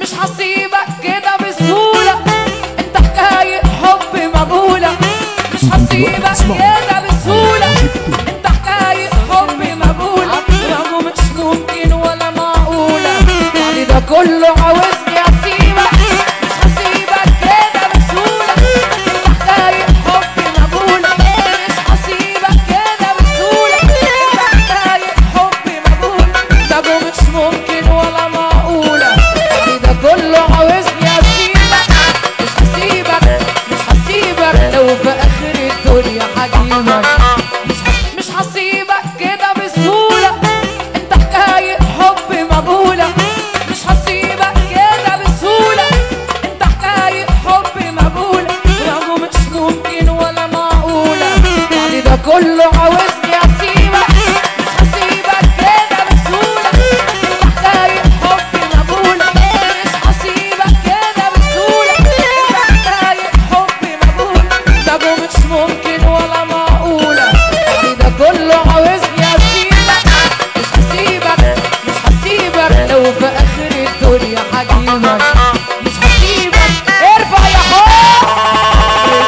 مش هسيبك كده بسهولة انت حكاية حب مقبولة مش هسيبك كده بسهولة انت حكاية حب مقبولة رغم مش ممكن ولا معقولة بعد ده كله عاوزني اسيبك مش هسيبك كده بسهولة انت حكاية حب مقبولة مش هسيبك كده بسهولة انت حكاية حب مقبولة ده مش ممكن ولا معقولة بعد ده كله عاوزني اسيبك مش هسيبك مش هسيبك لو في اخر الدنيا هجيبك مش مش هسيبك كده بسهولة انت حكاية حب مقبولة مش هسيبك كده بسهولة انت حكاية حب مقبولة رغم مش ممكن ولا معقولة بعد ده كله عاوزني اسيبك مش هسيبك كده بسهولة انت حكاية حب مقبولة مش هسيبك كده بسهولة انت حكاية حب مقبولة ده مش ممكن ولا معقولة بعد ده كله عاوزني اسيبك مش هسيبك مش هسيبك لو في اخر الدنيا هجيبك مش هسيبك ارفع يا حب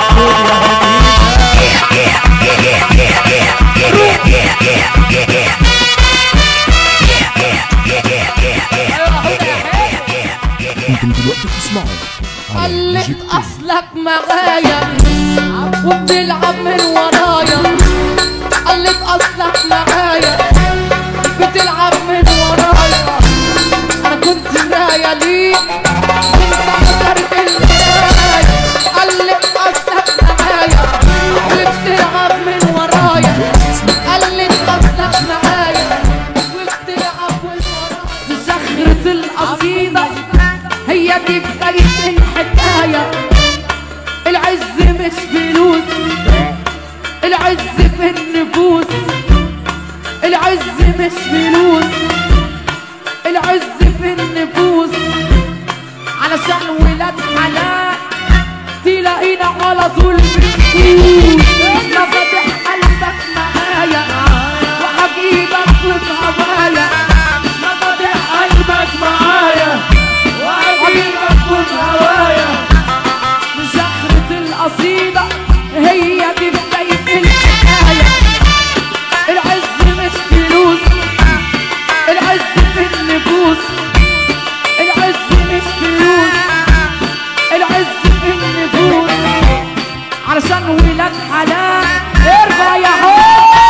انتم دلوقتي بتسمعوا على قلت ميوزك تي. اصلك معايا وبتلعب من ورايا قلت اصلك معايا بتلعب من ورايا انا كنت مرايا ليك انت كسرت المرايا قلت اصلك معايا وبتلعب من ورايا قلت اصلك معايا وبتلعب من ورايا زخرة القصيدة هي دي بداية الحكاية العز مش فلوس العز في النفوس العز مش فلوس العز في النفوس علشان ولاد حلال تلاقينا على طول بنفوس مفاتيح قلبك معايا وهجيبك وبهوايا مفاتيح قلبك معايا وهجيبك وبهوايا زخرة القصيدة هي دي بداية الحكاية العز مش فلوس العز في النفوس العز مش فلوس العز في النفوس علشان ولاد حلال ارفع يا حب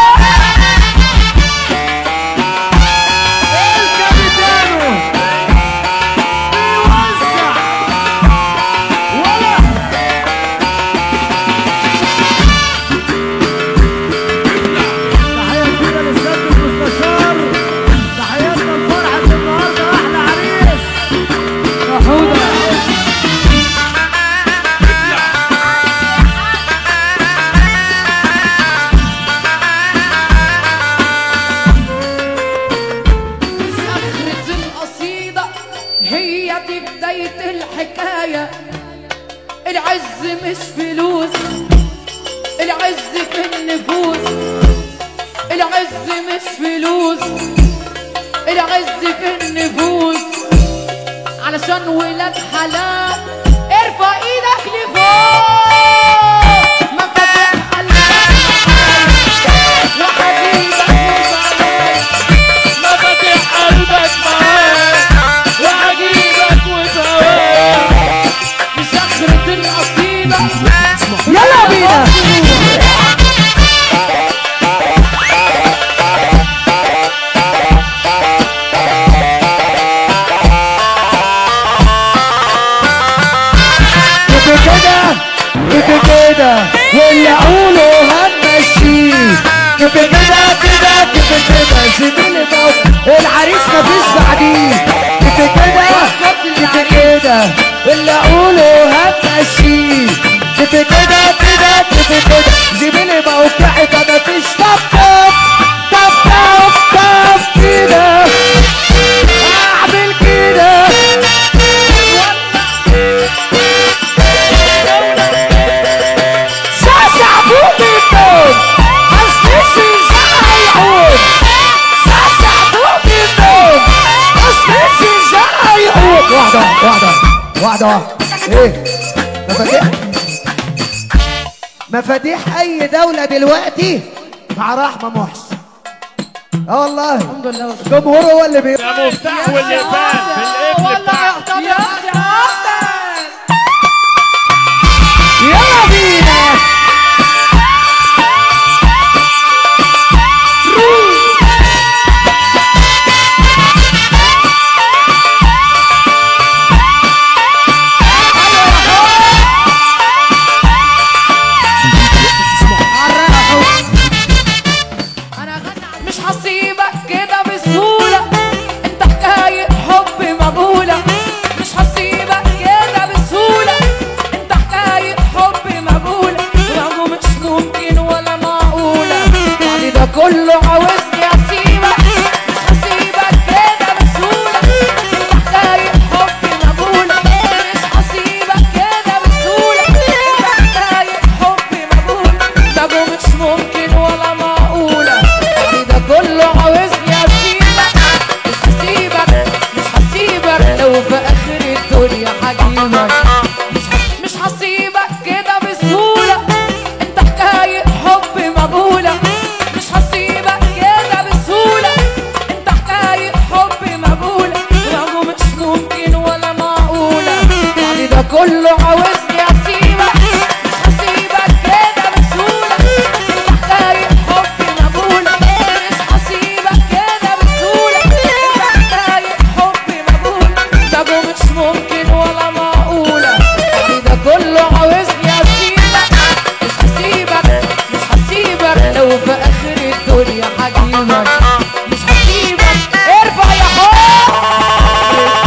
الكابيتانو بيوزع ولا تحية كبيرة للسيد المستشار تحياتنا لفرحة النهاردة أحلى عريس يا حودة آخرة القصيدة هي دي بداية الحكاية العز مش فلوس العز في النفوس العز مش فلوس العز في النفوس علشان ولاد حلال ارفع ايدك لفوق مفاتيح قلبك وحبيبك وبلاش مفاتيح قلبك معاك وعجيبك وبواك بسخرة القصيدة يلا بينا كده كده كده كده واللي اقوله هنمشيه كده كده كده كده كده زميلي ده العريس مفيش بعديه كده كده كده كده واللي اقوله هنمشيه كده كده كده كده كده زميلي موقعي ده مفيش طب طب طب طب طب كده اعمل كده ساسع فوق النوم حسنسي زعيقون ساسع فوق النوم حسنسي زعيقون واحدة واحدة واحدة واحدة واحدة ايه مفاتيح مفاتيح اي دولة دلوقتي مع رحمة محسن اه والله الحمد لله الجمهور هو اللي بي يا مفتاح واللي فات بالقفل بتاعك يا حسن يلا بينا انا غنى مش هسيبك كده بسهولة انت حكاية حب مقبولة مش هسيبك كده بسهولة انت حكاية حب مقبولة رغم مش ممكن ولا معقولة يعني ده كله عاوزني اسيبك مش هسيبك كده بسهولة انت حكاية حب مقبولة مش هسيبك كده بسهولة انت حكاية حب مقبولة ده مش ممكن ولا معقولة يعني ده كله عاوزني اسيبك مش هسيبك مش هسيبك لو في اخر الدنيا هجيبك مش ه- مش هسيبك كده بسهولة انت حكاية حب مقبولة مش هسيبك كده بسهولة انت حكاية حب مقبولة رغم مش ممكن ولا معقولة يعني ده كله عاوزني اسيبك مش هسيبك كده بسهولة انت حكاية حب مقبولة مش هسيبك كده بسهولة انت حكاية حب مقبولة ده مش ممكن ولا معقولة يعني ده كله عاوزني اسيبك مش هسيبك مش هسيبك لو في اخر الدنيا هجيبك مش هسيبك ارفع يا حب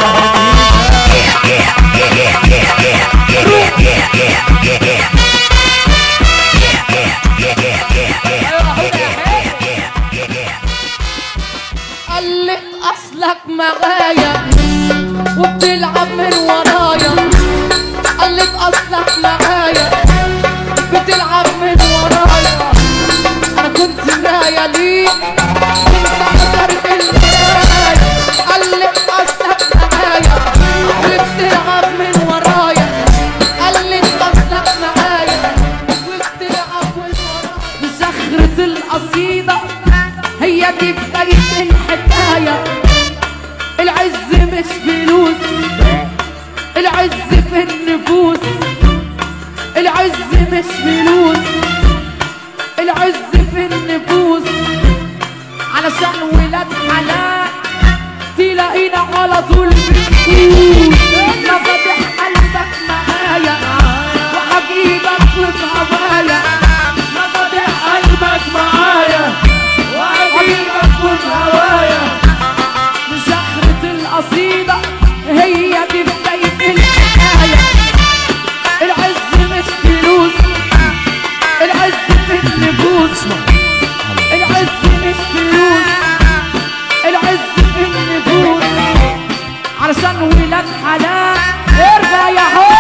قلت اصلك معايا وبتلعب من ورايا قلت اصلك معايا بتلعب من ورايا انا كنت مرايا ليك انت كسرت المرايا قلت اصلك معايا وبتلعب من ورايا قلت اصلك معايا وبتلعب من ورايا زخرة القصيدة هي دي بداية الحكاية العز مش فلوس العز في النفوس العز مش فلوس العز في النفوس علشان ولاد حلال تلاقينا على طول بنفوس مفاتيح قلبك معايا وهجيبك في هوايا مفاتيح قلبك معايا وهجيبك في هوايا زخرة القصيدة هي دي بداية الحكاية العز مش فلوس العز في النفوس العز مش فلوس العز في النفوس علشان ولاد حلال ارفع يا حب